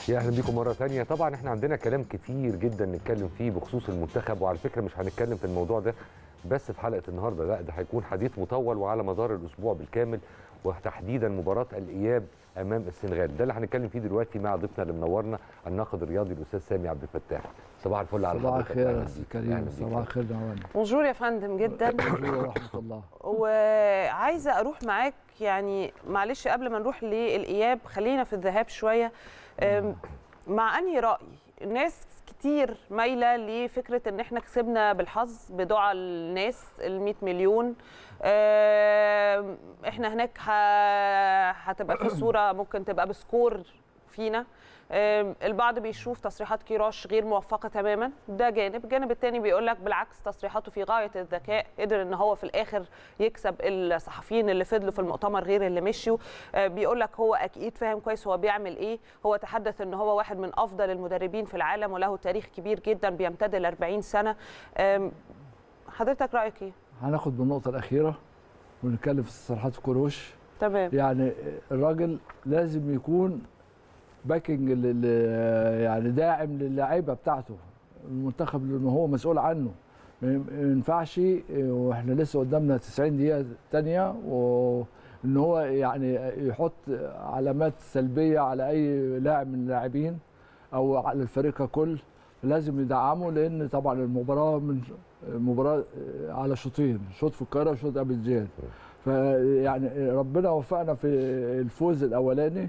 يا اهلا بيكم مره ثانيه طبعا احنا عندنا كلام كتير جدا نتكلم فيه بخصوص المنتخب وعلى فكره مش هنتكلم في الموضوع ده بس في حلقه النهارده لا ده هيكون حديث مطول وعلى مدار الاسبوع بالكامل وتحديدا مباراه الاياب امام السنغال ده اللي هنتكلم فيه دلوقتي مع ضيفنا اللي منورنا الناقد الرياضي الاستاذ سامي عبد الفتاح صباح الفل على صباح حضرتك الخير أهلاً يا بيك. استاذ أهلاً كريم بيك. صباح الخير نعوان بونجور يا فندم جدا ورحمه الله وعايزه اروح معاك يعني معلش قبل ما نروح للاياب خلينا في الذهاب شويه أم، مع انهي راي الناس كتير مايله لفكره ان احنا كسبنا بالحظ بدعاء الناس ال 100 مليون أم، احنا هناك ه- هتبقى في صوره ممكن تبقى بسكور فينا أم، البعض بيشوف تصريحات كيروش غير موفقه تماما ده جانب الجانب الثاني بيقول لك بالعكس تصريحاته في غايه الذكاء قدر ان هو في الاخر يكسب الصحفيين اللي فضلوا في المؤتمر غير اللي مشيوا أه، بيقول لك هو اكيد فاهم كويس هو بيعمل ايه هو تحدث ان هو واحد من افضل المدربين في العالم وله تاريخ كبير جدا بيمتد ل 40 سنه أم، حضرتك رايك ايه هناخد بالنقطه الاخيره ونتكلم في تصريحات كروش تمام يعني الراجل لازم يكون باكينج لل- يعني داعم للاعيبه بتاعته المنتخب لانه هو مسؤول عنه ما ينفعش واحنا لسه قدامنا 90 دقيقه تانية وان هو يعني يحط علامات سلبيه على اي لاعب من اللاعبين او على الفريق ككل لازم يدعمه لان طبعا المباراه من مباراه على شوطين شوط في القاهره وشوط ابيجان فيعني ربنا وفقنا في الفوز الاولاني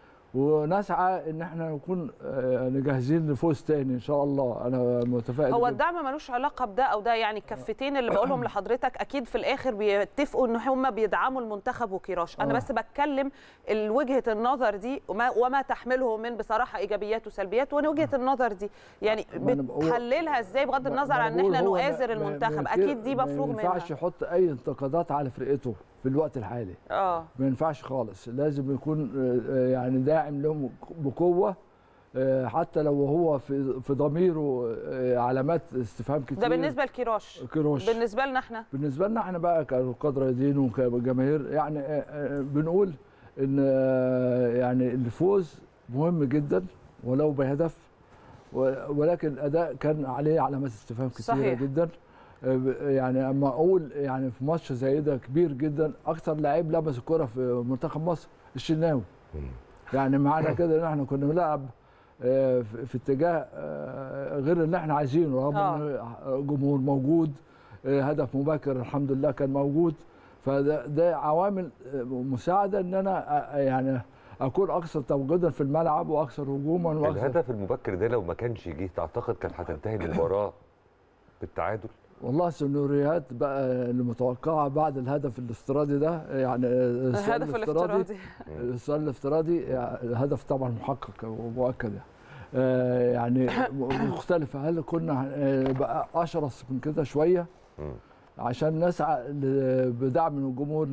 ونسعى ان احنا نكون آه، جاهزين لفوز تاني ان شاء الله انا متفائل هو جداً. الدعم ملوش علاقه بده او ده يعني الكفتين اللي بقولهم لحضرتك اكيد في الاخر بيتفقوا ان هم بيدعموا المنتخب وكيروش انا آه. بس بتكلم ال- وجهه النظر دي وما, وما تحمله من بصراحه ايجابيات وسلبيات وانا وجهه النظر دي يعني ما أنا بقول- بتحللها ازاي بغض ما- النظر ما عن ان بقول احنا هو ما- نؤازر ما- المنتخب ما اكيد دي ما مفروغ منها ينفعش يحط اي انتقادات على فرقته في الوقت الحالي اه ما ينفعش خالص لازم يكون آه، يعني داعم لهم بقوه آه، حتى لو هو في في ضميره آه، علامات استفهام كتير ده بالنسبه لكيروش كيروش بالنسبه لنا احنا بالنسبه لنا احنا بقى كقدر رياضيين وكجماهير يعني آه، آه، بنقول ان آه، يعني الفوز مهم جدا ولو بهدف و- ولكن الاداء كان عليه علامات استفهام كثيره صحيح. جدا آه، ب- يعني اما اقول يعني في ماتش زي ده كبير جدا اكثر لعيب لمس الكره في منتخب مصر الشناوي مم. يعني معنى كده ان احنا كنا بنلعب آه، في في اتجاه آه، غير اللي احنا عايزينه رغم آه. ان جمهور موجود آه، هدف مبكر الحمد لله كان موجود فده ده عوامل آه، مساعده ان انا آه، يعني اكون اكثر تواجدا في الملعب واكثر هجوما واكثر الهدف المبكر ده لو ما كانش جه تعتقد كانت هتنتهي المباراه بالتعادل والله السيناريوهات بقى المتوقعه بعد الهدف الافتراضي ده يعني آه، السؤال الهدف الافتراضي السؤال الافتراضي يعني الهدف طبعا محقق ومؤكد يعني. آه، يعني مختلفة هل كنا آه، بقى أشرس من كده شوية مم. عشان نسعى ل- بدعم من الجمهور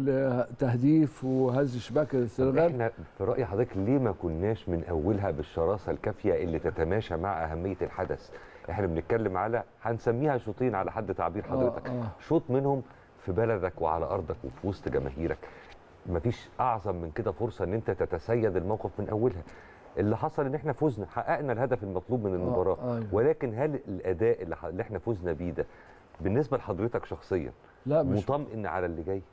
لتهديف وهز شباك طب السنغال احنا في راي حضرتك ليه ما كناش من اولها بالشراسه الكافيه اللي تتماشى مع اهميه الحدث احنا بنتكلم على هنسميها شوطين على حد تعبير حضرتك آه، آه. شوط منهم في بلدك وعلى ارضك وفي وسط جماهيرك مفيش اعظم من كده فرصه ان انت تتسيد الموقف من اولها اللي حصل ان احنا فزنا حققنا الهدف المطلوب من المباراه آه، أيوة. ولكن هل الاداء اللي, ح- اللي احنا فزنا بيه ده بالنسبه لحضرتك شخصيا لا مش مطمئن على اللي جاي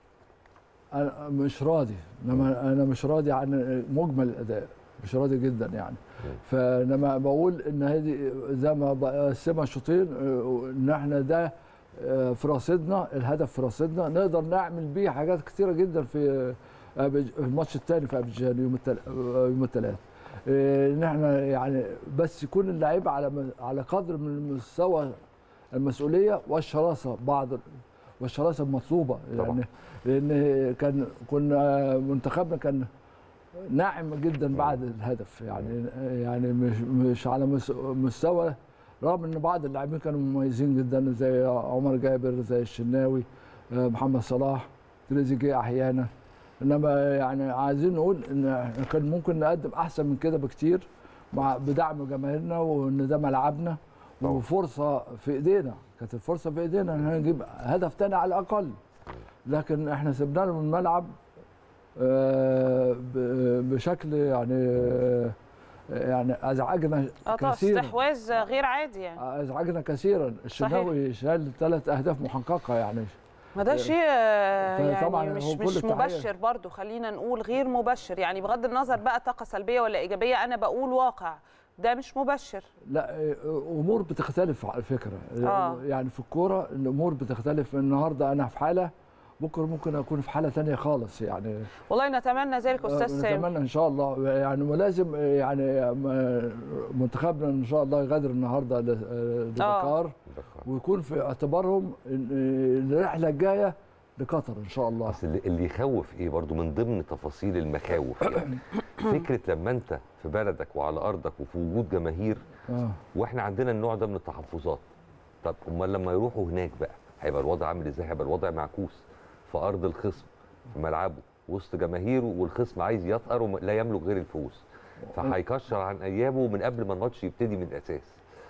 أنا مش راضي انما انا مش راضي عن مجمل الاداء مش راضي جدا يعني فلما بقول ان هذه زي ما بقسمها شوطين آه، ان احنا ده آه، في رصيدنا الهدف في رصيدنا نقدر نعمل بيه حاجات كتيره جدا في آه، أبيج- في الماتش الثاني في ابيجان يوم التل- آه، يوم الثلاث ان احنا يعني بس يكون اللعيبه على م- على قدر من مستوى المسؤوليه والشراسه بعض والشراسه المطلوبه طبعا. يعني لان كان كنا منتخبنا كان ناعم جدا بعد الهدف يعني يعني مش مش على مس- مستوى رغم ان بعض اللاعبين كانوا مميزين جدا زي عمر جابر زي الشناوي آه، محمد صلاح تريزيجيه احيانا انما يعني عايزين نقول ان إحنا كان ممكن نقدم احسن من كده بكتير مع بدعم جماهيرنا وان ده ملعبنا طبعا. وفرصه في ايدينا كانت الفرصه في ايدينا ان إحنا نجيب هدف تاني على الاقل لكن احنا سيبنا لهم الملعب آه، ب- بشكل يعني آه، يعني ازعجنا اه طبعا كثيرا استحواذ غير عادي يعني ازعجنا كثيرا الشناوي شال ثلاث اهداف محققه يعني ما ده شيء آه، فطبعاً يعني مش هو كل مش التحية. مبشر برضو خلينا نقول غير مبشر يعني بغض النظر بقى طاقه سلبيه ولا ايجابيه انا بقول واقع ده مش مبشر لا امور بتختلف على فكره آه. يعني في الكوره الامور بتختلف النهارده انا في حاله بكره ممكن اكون في حاله تانية خالص يعني والله نتمنى ذلك استاذ سامي نتمنى ان شاء الله يعني ولازم يعني منتخبنا ان شاء الله يغادر النهارده ل- لدكار ويكون في اعتبارهم إن الرحله الجايه لقطر ان شاء الله اصل اللي- اللي يخوف ايه برضو من ضمن تفاصيل المخاوف يعني فكره لما انت في بلدك وعلى ارضك وفي وجود جماهير آه. واحنا عندنا النوع ده من التحفظات طب امال لما يروحوا هناك بقى هيبقى الوضع عامل ازاي هيبقى الوضع معكوس في ارض الخصم في ملعبه وسط جماهيره والخصم عايز يطأر ولا يملك غير الفوز فهيكشر عن ايامه من قبل ما الماتش يبتدي من الاساس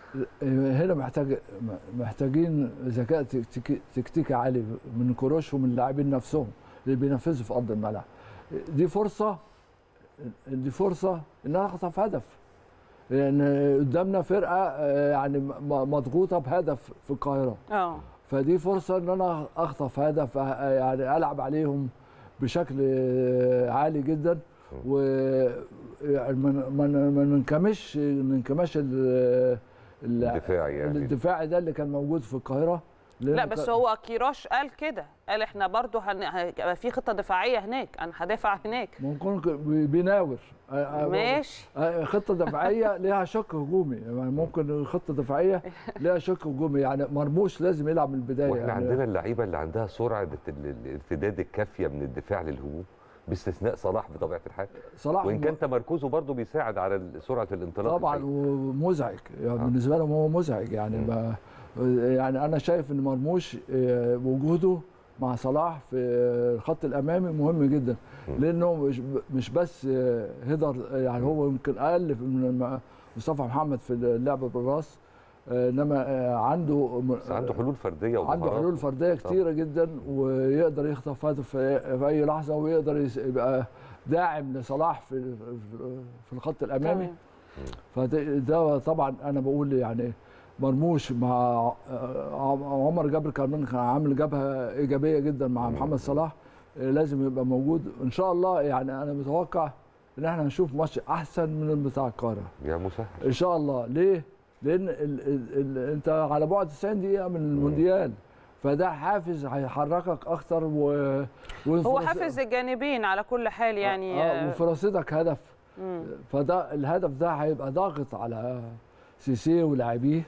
هنا محتاج محتاجين ذكاء تكتيكي- تكتيكي عالي من كروش ومن اللاعبين نفسهم اللي بينفذوا في ارض الملعب دي فرصه دي فرصه ان انا اخطف هدف لان قدامنا فرقه آه، يعني م- مضغوطه بهدف في القاهره اه فدي فرصه ان انا اخطف هدف آه، يعني العب عليهم بشكل آه، عالي جدا و يعني ما ما ما ننكمش ننكمش ال- ال- الدفاع يعني الدفاعي ده اللي كان موجود في القاهره لأن لا بس كان- هو كيروش قال كده قال احنا برضو هن... هيبقى في خطه دفاعيه هناك انا هدافع هناك ممكن ك- بي- بيناور آه، آه، ماشي آه، خطه دفاعيه ليها شق هجومي يعني ممكن خطه دفاعيه ليها شق هجومي يعني مرموش لازم يلعب من البدايه واحنا يعني عندنا اللعيبه اللي عندها سرعه ال- الارتداد الكافيه من الدفاع للهجوم باستثناء صلاح بطبيعه الحال صلاح وان كان تمركزه برضه بيساعد على ال- سرعه الانطلاق طبعا الحقيقي. ومزعج يعني آه. بالنسبه لهم هو مزعج يعني مم. ما يعني انا شايف ان مرموش آه، وجوده مع صلاح في الخط الامامي مهم جدا مم. لانه مش مش بس آه، هيدر آه، يعني هو يمكن اقل من م- مصطفى محمد في اللعب بالراس آه، انما آه، عنده بس عنده حلول فرديه عنده ومهارات. حلول فرديه طبعا. كتيره جدا ويقدر يخطف هدف في في اي لحظه ويقدر يس- يبقى داعم لصلاح في في الخط الامامي تمام. فده ده طبعا انا بقول يعني مرموش مع آه، عمر جابر كمان كان عامل جبهه ايجابيه جدا مع محمد صلاح آه، لازم يبقى موجود ان شاء الله يعني انا متوقع ان احنا هنشوف ماتش احسن من بتاع القاهره يا مسهل ان شاء الله ليه لان ال ال ال انت على بعد 90 دقيقه من المونديال فده حافز هيحركك اكتر و هو وفرص- حافز الجانبين على كل حال يعني اه آه، وفرصتك هدف مم. فده الهدف ده هيبقى ضاغط على سيسي ولاعبيه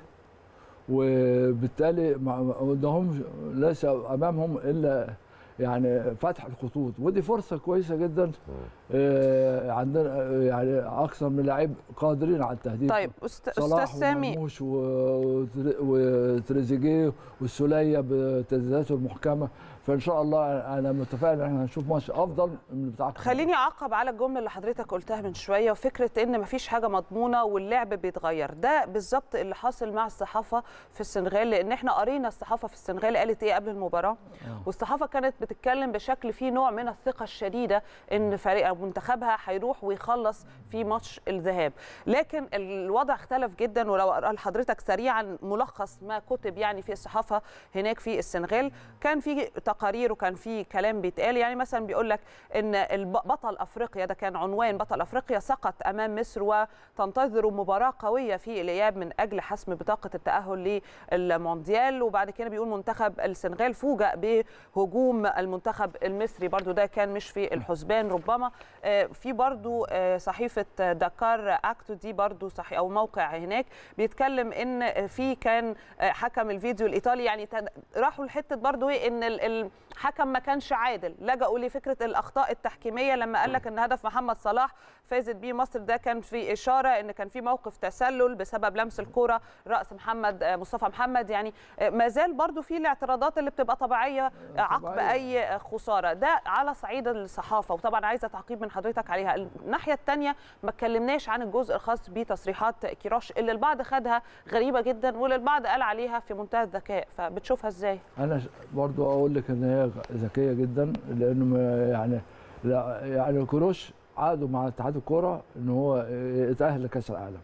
وبالتالي ما ما قدامهم ليس امامهم الا يعني فتح الخطوط ودي فرصه كويسه جدا آه، عندنا آه، يعني اكثر من لعيب قادرين على التهديد طيب أست- استاذ صلاح سامي ومرموش و- وتر- وتريزيجيه والسوليه بتسديداته المحكمه فان شاء الله انا متفائل ان احنا هنشوف ماتش افضل من بتاع القاهرة. خليني اعقب على الجمله اللي حضرتك قلتها من شويه وفكره ان مفيش حاجه مضمونه واللعب بيتغير ده بالظبط اللي حاصل مع الصحافه في السنغال لان احنا قرينا الصحافه في السنغال قالت ايه قبل المباراه والصحافه كانت بتتكلم بشكل فيه نوع من الثقه الشديده ان فريق أو منتخبها هيروح ويخلص في ماتش الذهاب لكن الوضع اختلف جدا ولو اقرا لحضرتك سريعا ملخص ما كتب يعني في الصحافه هناك في السنغال كان في تقارير وكان في كلام بيتقال يعني مثلا بيقول لك ان الب- بطل افريقيا ده كان عنوان بطل افريقيا سقط امام مصر وتنتظر مباراه قويه في الاياب من اجل حسم بطاقه التاهل للمونديال وبعد كده بيقول منتخب السنغال فوجئ بهجوم المنتخب المصري برضو ده كان مش في الحسبان ربما آه، في برضو آه، صحيفه دكار اكتو دي برضو صحيح او موقع هناك بيتكلم ان في كان آه، حكم الفيديو الايطالي يعني تد- راحوا لحته برضو ايه ان ال- الحكم ما كانش عادل لجأوا لفكره الاخطاء التحكيميه لما قال لك ان هدف محمد صلاح فازت بيه مصر ده كان في اشاره ان كان في موقف تسلل بسبب لمس الكره راس محمد آه، مصطفى محمد يعني آه، ما زال برضو في الاعتراضات اللي بتبقى طبيعيه آه، عقب طبيعية. اي خساره ده على صعيد الصحافه وطبعا عايزه تعقيب من حضرتك عليها الناحيه الثانيه ما اتكلمناش عن الجزء الخاص بتصريحات كيروش اللي البعض خدها غريبه جدا واللي البعض قال عليها في منتهى الذكاء فبتشوفها ازاي انا ش- برضو اقول لك ان هي ذكيه جدا لانه ما- يعني لا يعني كروش عقده مع اتحاد الكوره ان هو يتاهل لكاس العالم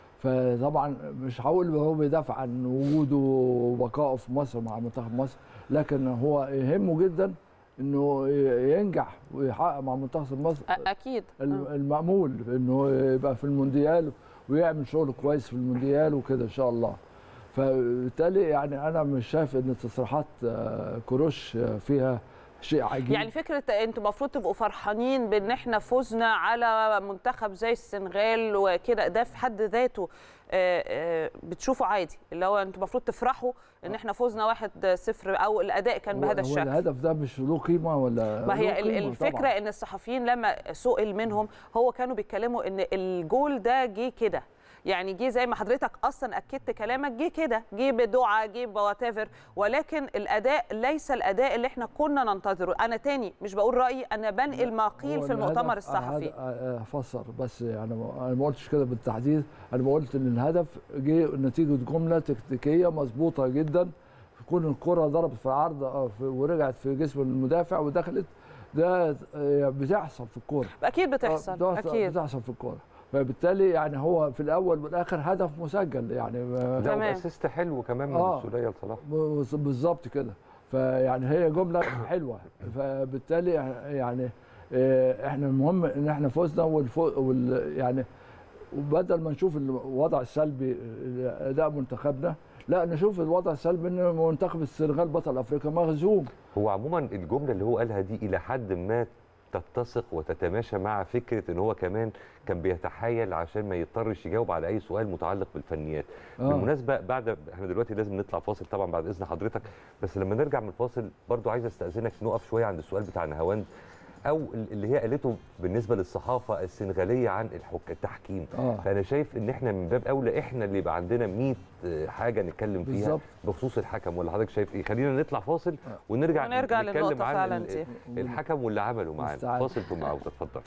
فطبعا مش هقول إن هو بيدافع عن وجوده وبقائه في مصر مع منتخب مصر لكن هو يهمه جدا انه ينجح ويحقق مع منتخب مصر أ- اكيد الم- آه. المأمول انه يبقى في المونديال ويعمل شغل كويس في المونديال وكده ان شاء الله فبالتالي يعني انا مش شايف ان تصريحات آه، كروش آه، فيها شيء عجيب يعني فكره انتوا المفروض تبقوا فرحانين بان احنا فزنا على منتخب زي السنغال وكده ده في حد ذاته آه، آه، بتشوفوا عادي اللي هو انتوا المفروض تفرحوا ان احنا فزنا 1-0 او الاداء كان هو- بهذا هو الشكل الهدف ده مش له قيمه ولا ما له هي ال- قيمة الفكره طبعاً. ان الصحفيين لما سئل منهم هو كانوا بيتكلموا ان الجول ده جه كده يعني جه زي ما حضرتك اصلا اكدت كلامك جه كده جه بدعاء جه بواتيفر ولكن الاداء ليس الاداء اللي احنا كنا ننتظره انا تاني مش بقول رايي انا بنقل ما قيل هو في المؤتمر الهدف- الصحفي أهد- أ- افسر بس يعني ما- انا ما قلتش كده بالتحديد انا قلت ان الهدف جه نتيجه جمله تكتيكيه مظبوطه جدا كون الكره ضربت في العرض آه، في- ورجعت في جسم المدافع ودخلت ده آه، بتحصل في الكوره اكيد آه، بتحصل بتحصل- اكيد بتحصل في الكوره فبالتالي يعني هو في الاول والاخر هدف مسجل يعني ما- لا تمام. واسيست حلو كمان من آه. السوليه لصلاح بز- بالظبط كده فيعني هي جمله حلوه فبالتالي يعني آه، احنا المهم ان احنا فزنا والفو وال يعني وبدل ما نشوف الوضع السلبي آه، اداء منتخبنا لا نشوف الوضع السلبي ان منتخب السنغال بطل افريقيا مهزوم هو عموما الجمله اللي هو قالها دي الى حد ما تتسق وتتماشى مع فكره ان هو كمان كان بيتحايل عشان ما يضطرش يجاوب على اي سؤال متعلق بالفنيات آه. بالمناسبه بعد احنا دلوقتي لازم نطلع فاصل طبعا بعد اذن حضرتك بس لما نرجع من الفاصل برضو عايز استاذنك نقف شويه عند السؤال بتاع نهاوند او اللي هي قالته بالنسبه للصحافه السنغاليه عن الحك... التحكيم اه فانا شايف ان احنا من باب اولى احنا اللي يبقى عندنا 100 حاجه نتكلم فيها بالظبط بخصوص الحكم ولا حضرتك شايف ايه خلينا نطلع فاصل آه. ونرجع ونرجع نتكلم للنقطه عن فعلا ال- دي الحكم واللي عمله معانا مستعد. فاصل ثم عوده اتفضل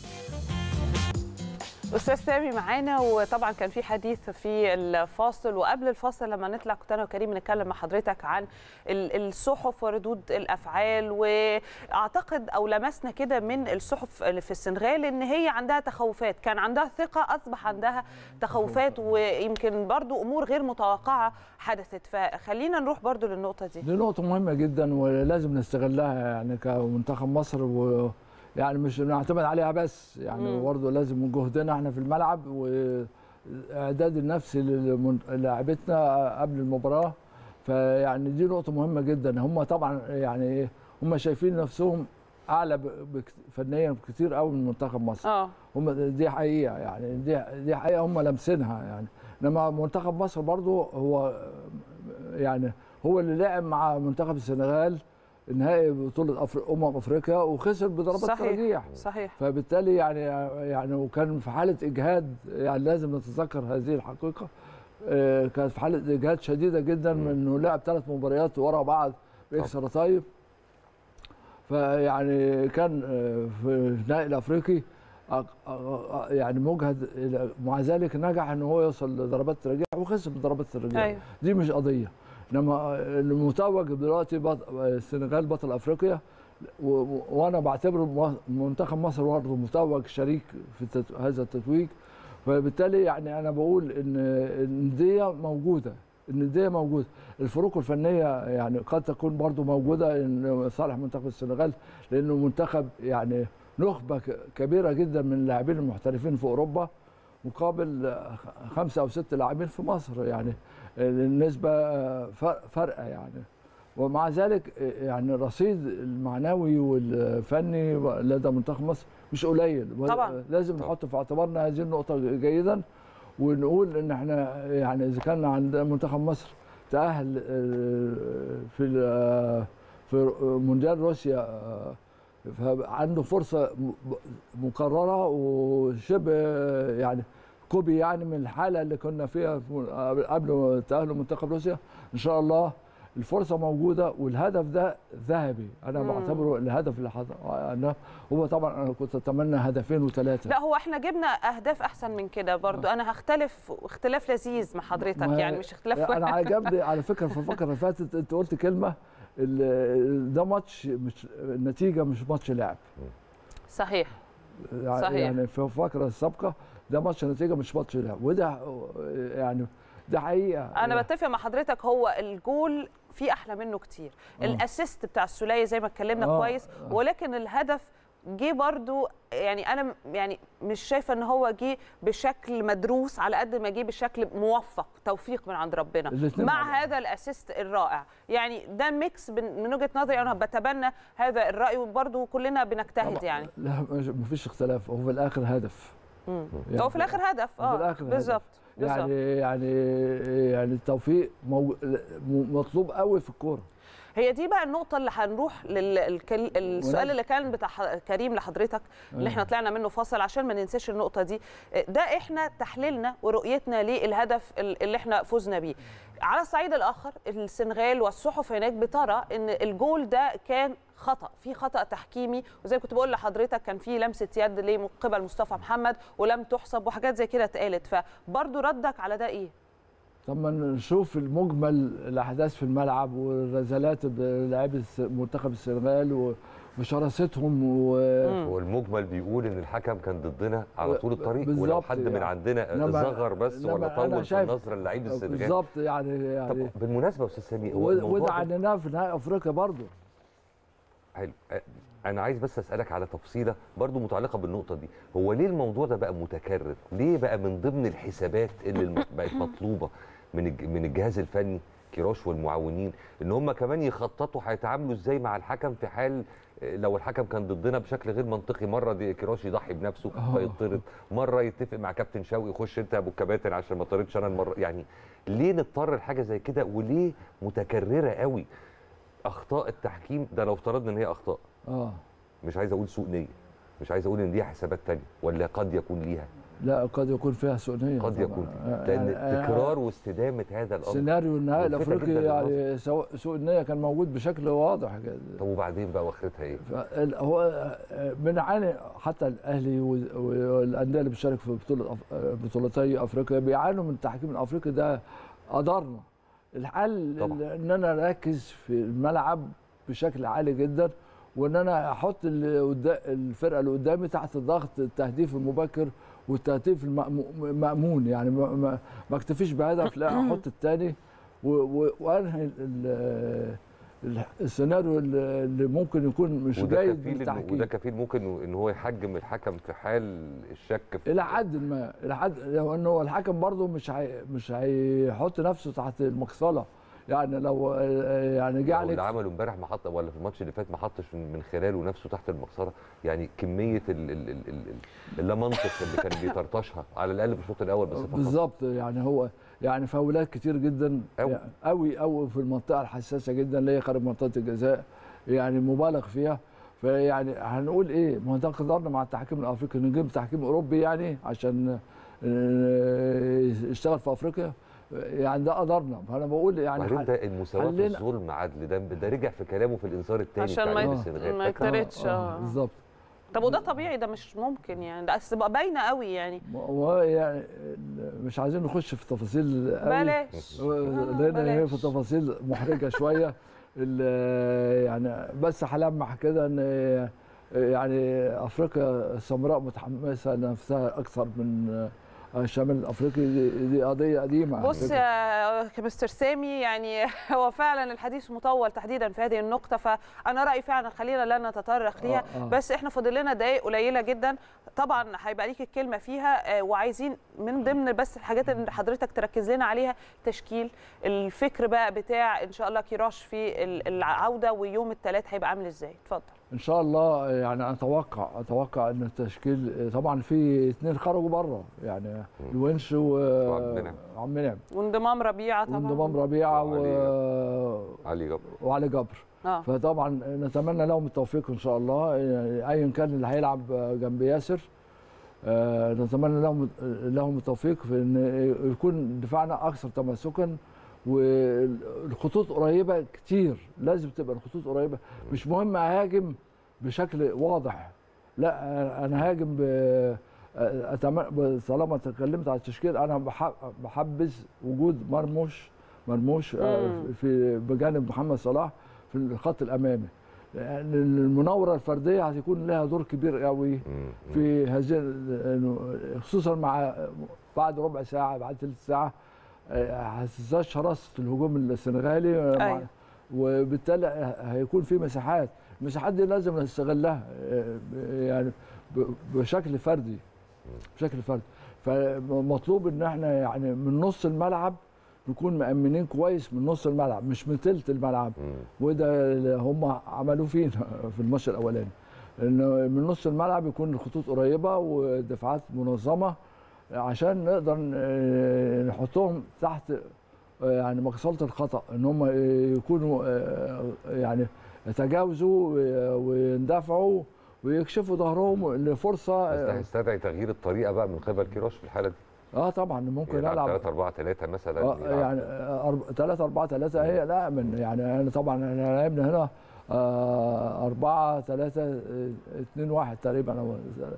استاذ سامي معانا وطبعا كان في حديث في الفاصل وقبل الفاصل لما نطلع كنت انا وكريم نتكلم مع حضرتك عن ال- الصحف وردود الافعال واعتقد او لمسنا كده من الصحف اللي في السنغال ان هي عندها تخوفات كان عندها ثقه اصبح عندها تخوفات ويمكن برضو امور غير متوقعه حدثت فخلينا نروح برضو للنقطه دي دي نقطة مهمة جدا ولازم نستغلها يعني كمنتخب مصر و يعني مش نعتمد عليها بس يعني مم. برضه لازم جهدنا احنا في الملعب واعداد النفسي للمن- للاعبتنا قبل المباراة فيعني دي نقطة مهمة جدا هم طبعا يعني إيه، هم شايفين نفسهم اعلى ب- بك- فنيا بكتير قوي من منتخب مصر اه هم دي حقيقه يعني دي دي حقيقه هم لامسينها يعني انما منتخب مصر برضو هو يعني هو اللي لعب مع منتخب السنغال نهائي بطوله أفر... امم افريقيا وخسر بضربات صحيح. ترجيح صحيح فبالتالي يعني يعني وكان في حاله اجهاد يعني لازم نتذكر هذه الحقيقه آه، كانت في حاله اجهاد شديده جدا من انه لعب ثلاث مباريات ورا بعض باكسترا تايم فيعني كان آه، في النهائي الافريقي أ- أ- أ- يعني مجهد إلى- مع ذلك نجح ان هو يوصل لضربات الترجيح وخسر بضربات الترجيح ايوه دي مش قضيه انما المتوج دلوقتي بط... السنغال بطل افريقيا و... و... وانا بعتبره م- منتخب مصر برضه متوج شريك في التت... هذا التتويج فبالتالي يعني انا بقول ان النديه موجوده النديه موجوده الفروق الفنيه يعني قد تكون برضه موجوده ان صالح منتخب السنغال لانه منتخب يعني نخبه ك- كبيره جدا من اللاعبين المحترفين في اوروبا مقابل خمسه او ست لاعبين في مصر يعني النسبه فرق- فارقه يعني ومع ذلك يعني الرصيد المعنوي والفني لدى منتخب مصر مش قليل طبعاً. لازم طبعاً. نحط في اعتبارنا هذه النقطه جيدا ونقول ان احنا يعني اذا كان عند منتخب مصر تاهل آه، في ال- في مونديال روسيا آه، فعنده فرصه م- مقرره وشبه يعني كوبي يعني من الحاله اللي كنا فيها في- قبل تاهل منتخب روسيا ان شاء الله الفرصه موجوده والهدف ده ذهبي انا مم. بعتبره الهدف اللي حضر أنا هو طبعا انا كنت اتمنى هدفين وثلاثه لا هو احنا جبنا اهداف احسن من كده برضو انا هختلف اختلاف لذيذ مع حضرتك ما- يعني مش اختلاف انا عجبني على فكره في الفقره اللي فاتت انت قلت كلمه ال- ده ماتش مش النتيجه مش ماتش لعب صحيح يعني صحيح. يعني في الفقره السابقه ده ماتش نتيجه مش ماتش لعب وده يعني ده حقيقه انا بتفق مع حضرتك هو الجول في احلى منه كتير آه. الاسيست بتاع السوليه زي ما اتكلمنا آه، كويس آه. ولكن الهدف جه برضو يعني انا م- يعني مش شايفه ان هو جه بشكل مدروس على قد ما جه بشكل موفق توفيق من عند ربنا الاتنين مع مع بعض. هذا الاسيست الرائع يعني ده ميكس بن- من وجهه نظري انا بتبنى هذا الراي وبرضو كلنا بنجتهد يعني لا مش- مفيش اختلاف هو في الاخر هدف مم. يعني هو في الاخر هدف في اه الآخر هدف. بالظبط بالظبط يعني يعني يعني التوفيق مو... م- مطلوب قوي في الكوره هي دي بقى النقطة اللي هنروح للسؤال اللي كان بتاع ح- كريم لحضرتك اللي احنا طلعنا منه فاصل عشان ما ننساش النقطة دي ده احنا تحليلنا ورؤيتنا للهدف ال- اللي احنا فزنا بيه على الصعيد الآخر السنغال والصحف هناك بترى ان الجول ده كان خطأ في خطأ تحكيمي وزي ما كنت بقول لحضرتك كان في لمسة يد ليه من قبل مصطفى محمد ولم تحسب وحاجات زي كده اتقالت فبرضه ردك على ده ايه؟ طب ما نشوف المجمل الاحداث في الملعب والرزالات بلاعيبه الس- منتخب السنغال و- وشراستهم و... مم. هو المجمل بيقول ان الحكم كان ضدنا على طول الطريق ولو بالظبط حد من يعني. عندنا إنما- صغر بس إنما ولا أنا طول في شايف- النظره للعيب السنغال بالظبط يعني يعني طب بالمناسبه يا استاذ سامي هو و- الموضوع وده ده- عننا في نهائي افريقيا برضه حلو أ- انا عايز بس اسالك على تفصيله برضو متعلقه بالنقطه دي هو ليه الموضوع ده بقى متكرر ليه بقى من ضمن الحسابات اللي الم- بقت مطلوبه من الج- من الجهاز الفني كيروش والمعاونين ان هم كمان يخططوا هيتعاملوا ازاي مع الحكم في حال آه، لو الحكم كان ضدنا بشكل غير منطقي مره دي كيروش يضحي بنفسه آه. فيطرد مره يتفق مع كابتن شوقي خش انت يا ابو الكباتن عشان ما طردش انا المره يعني ليه نضطر لحاجه زي كده وليه متكرره قوي اخطاء التحكيم ده لو افترضنا ان هي اخطاء اه مش عايز اقول سوء نيه مش عايز اقول ان ليها حسابات تانية ولا قد يكون ليها لا قد يكون فيها سوء نيه قد طبعاً. يكون آه، لان يعني- آه، تكرار واستدامه هذا الامر سيناريو النهائي ملفتة الافريقي جداً يعني سواء سوء النيه كان موجود بشكل واضح كده طب وبعدين بقى واخرتها ايه؟ فال- هو بنعاني حتى الاهلي وال- والانديه اللي بتشارك في بطوله أف- بطولتي افريقيا بيعانوا من التحكيم الافريقي ده قدرنا الحل طبعاً. ان انا اركز في الملعب بشكل عالي جدا وان انا احط اللي قدا- الفرقه اللي قدامي تحت ضغط التهديف المبكر والتهديف المامون يعني ما, ما, ما اكتفيش بهدف لا احط الثاني وانهي ال- ال- السيناريو اللي اللي ممكن يكون مش وده جيد كفيل إن بالتحكيم وده كفيل ممكن ان هو يحجم الحكم في حال الشك في الى حد ما الى حد لو انه هو الحكم برضه مش هي مش هيحط نفسه تحت المقصله يعني لو يعني جه لو عليك اللي عمله امبارح ما حط ولا في الماتش اللي فات ما حطش من من خلاله نفسه تحت المقصره يعني كميه ال ال ال ال اللا منطق اللي كان بيطرطشها على الاقل في الشوط الاول بصفه خاصه بالظبط يعني هو يعني فاولات كتير جدا أوي. قوي قوي في المنطقه الحساسه جدا اللي هي خارج منطقه الجزاء يعني مبالغ فيها فيعني هنقول ايه ما هو ده قدرنا مع التحكيم الافريقي نجيب تحكيم اوروبي يعني عشان آه، يشتغل في افريقيا يعني ده قدرنا فانا بقول يعني وبعدين ح- ده المساواه في حلنا- الظلم عدل ده ده رجع في كلامه في الانذار الثاني عشان بتاع ما نادي يت- السنغال ما فاكر؟ يترددش آه. بالظبط طب وده طبيعي ده مش ممكن يعني ده أصل بقى باينه قوي يعني ويعني مش عايزين نخش في تفاصيل قوي بلاش لان هي في بلاش. تفاصيل محرجه شويه ال- يعني بس هلمح كده ان يعني افريقيا السمراء متحمسه نفسها اكثر من الشمال الافريقي دي, دي قضيه قديمه على بص فكرة. يا مستر سامي يعني هو فعلا الحديث مطول تحديدا في هذه النقطه فانا رايي فعلا خلينا لا نتطرق ليها آه، آه. بس احنا فاضل لنا دقائق قليله جدا طبعا هيبقى ليك الكلمه فيها آه، وعايزين من ضمن بس الحاجات اللي حضرتك تركز لنا عليها تشكيل الفكر بقى بتاع ان شاء الله كيراش في ال- العوده ويوم الثلاث هيبقى عامل ازاي اتفضل ان شاء الله يعني اتوقع اتوقع ان التشكيل طبعا في اثنين خرجوا بره يعني الونش وعبد المنعم. وعبد المنعم وانضمام ربيعه طبعا وانضمام ربيعه و... علي جبر وعلي جبر اه فطبعا نتمنى لهم التوفيق ان شاء الله يعني ايا كان اللي هيلعب جنب ياسر آه، نتمنى لهم لهم التوفيق في ان يكون دفاعنا اكثر تماسكا والخطوط قريبه كتير لازم تبقى الخطوط قريبه مش مهم اهاجم بشكل واضح لا انا هاجم ب أتم- طالما اتكلمت على التشكيل انا بح- بحبذ وجود مرموش مرموش آه، مم. في بجانب محمد صلاح في الخط الامامي لأن المناوره الفرديه هتكون لها دور كبير قوي مم. مم. في هذه ال- خصوصا مع بعد ربع ساعه بعد ثلث ساعه آه، هتزداد شراسه الهجوم السنغالي آه، مع- أيوة. وبالتالي هيكون في مساحات المساحات دي لازم نستغلها آه، يعني ب- بشكل فردي بشكل فردي فمطلوب ان احنا يعني من نص الملعب نكون مأمنين كويس من نص الملعب مش من تلت الملعب مم. وده اللي هم عملوه فينا في الماتش الاولاني انه من نص الملعب يكون الخطوط قريبه ودفاعات منظمه عشان نقدر ن- نحطهم تحت يعني مقصله الخطا ان هم يكونوا يعني يتجاوزوا ويندفعوا ويكشفوا ظهرهم لفرصه بس ده هيستدعي تغيير الطريقه بقى من قبل كيروش في الحاله دي اه طبعا ممكن يلعب العب 3 4 3 مثلا اه يلعب- يعني 3 4 3 هي لا من يعني انا طبعا احنا لعبنا هنا 4 3 2 1 تقريبا أو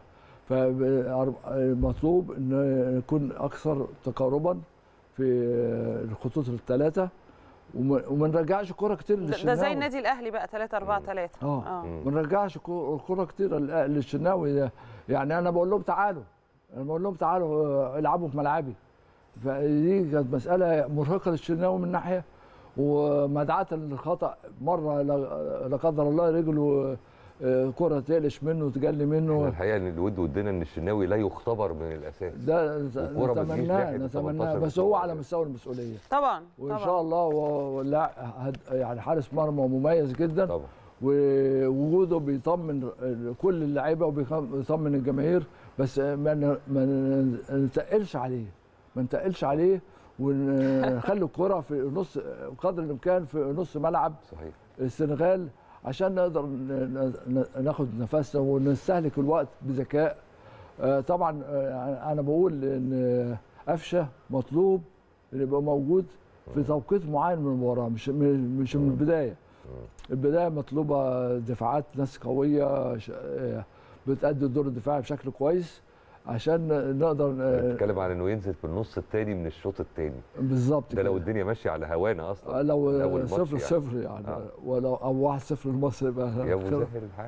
فالمطلوب ان نكون اكثر تقاربا في الخطوط الثلاثه وما وما نرجعش كرة كتير ده, ده للشناوي زي النادي الاهلي بقى 3 4 3 اه مم. ما نرجعش كو- كرة كتير لل- للشناوي ده. يعني انا بقول لهم تعالوا انا بقول لهم تعالوا آه، العبوا في ملعبي فدي كانت مساله مرهقه للشناوي من ناحيه ومدعاه للخطا مره لا لا قدر الله رجله آه، كره تقلش منه وتجلي احنا منه الحقيقه ان الود ودنا ان الشناوي لا يختبر من الاساس ده والكرة ما تجيش نتمناه ناحية ال نتمناه 18 بس هو على مستوى المسؤوليه طبعا وان طبعا شاء الله هو لا هد- يعني حارس مرمى مميز جدا طبعا ووجوده بيطمن كل اللعيبه وبيطمن الجماهير بس ما ن- ما نتقلش عليه ما نتقلش عليه ونخلي الكره في نص قدر الامكان في نص ملعب صحيح السنغال عشان نقدر ن- ن- ناخد نفسنا ونستهلك الوقت بذكاء آه، طبعا آه، انا بقول ان قفشه مطلوب ان يبقى موجود في توقيت معين من المباراه مش مش من البدايه البدايه مطلوبه دفاعات ناس قويه ش- آه، بتأدي الدور الدفاعي بشكل كويس عشان نقدر آه، بتتكلم عن انه ينزل في النص الثاني من الشوط الثاني بالظبط ده لو كده. الدنيا ماشيه على هوانا اصلا آه، لو من أول صفر ماتش يعني. صفر يعني آه. ولو او واحد صفر لمصر يبقى يا ابو خير. زاهر الحاج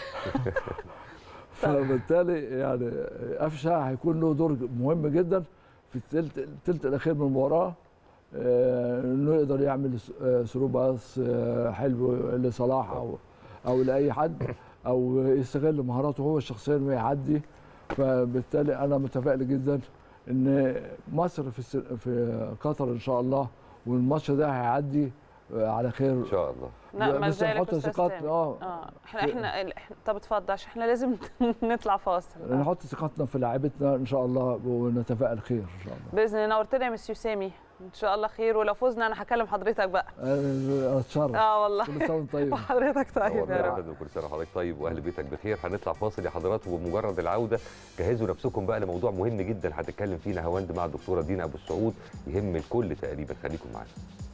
فبالتالي يعني قفشه هيكون له دور مهم جدا في الثلث الثلث الاخير من المباراه آه، انه يقدر يعمل س- آه، ثرو باص آه، حلو لصلاح او او لاي حد او يستغل مهاراته هو الشخصيه انه يعدي فبالتالي انا متفائل جدا ان مصر في الس- في قطر ان شاء الله والماتش ده هيعدي آه، على خير ان شاء الله لا ما بس زالك نحط أستاذ ثقات سامي. اه اه احنا احنا ال- إحنا- طب اتفضل عشان احنا لازم نطلع فاصل آه. نحط ثقتنا في لاعبتنا ان شاء الله ونتفائل خير ان شاء الله باذن الله نورتنا يا مسيو سامي ان شاء الله خير ولو فزنا انا هكلم حضرتك بقى أنا اتشرف اه والله كل سنه وانت طيب وحضرتك طيب يا نورنا رب أبداً وكل سنه وحضرتك طيب واهل بيتك بخير هنطلع فاصل يا حضرات وبمجرد العوده جهزوا نفسكم بقى لموضوع مهم جدا هتتكلم فيه نهاوند مع الدكتوره دينا ابو السعود يهم الكل تقريبا خليكم معانا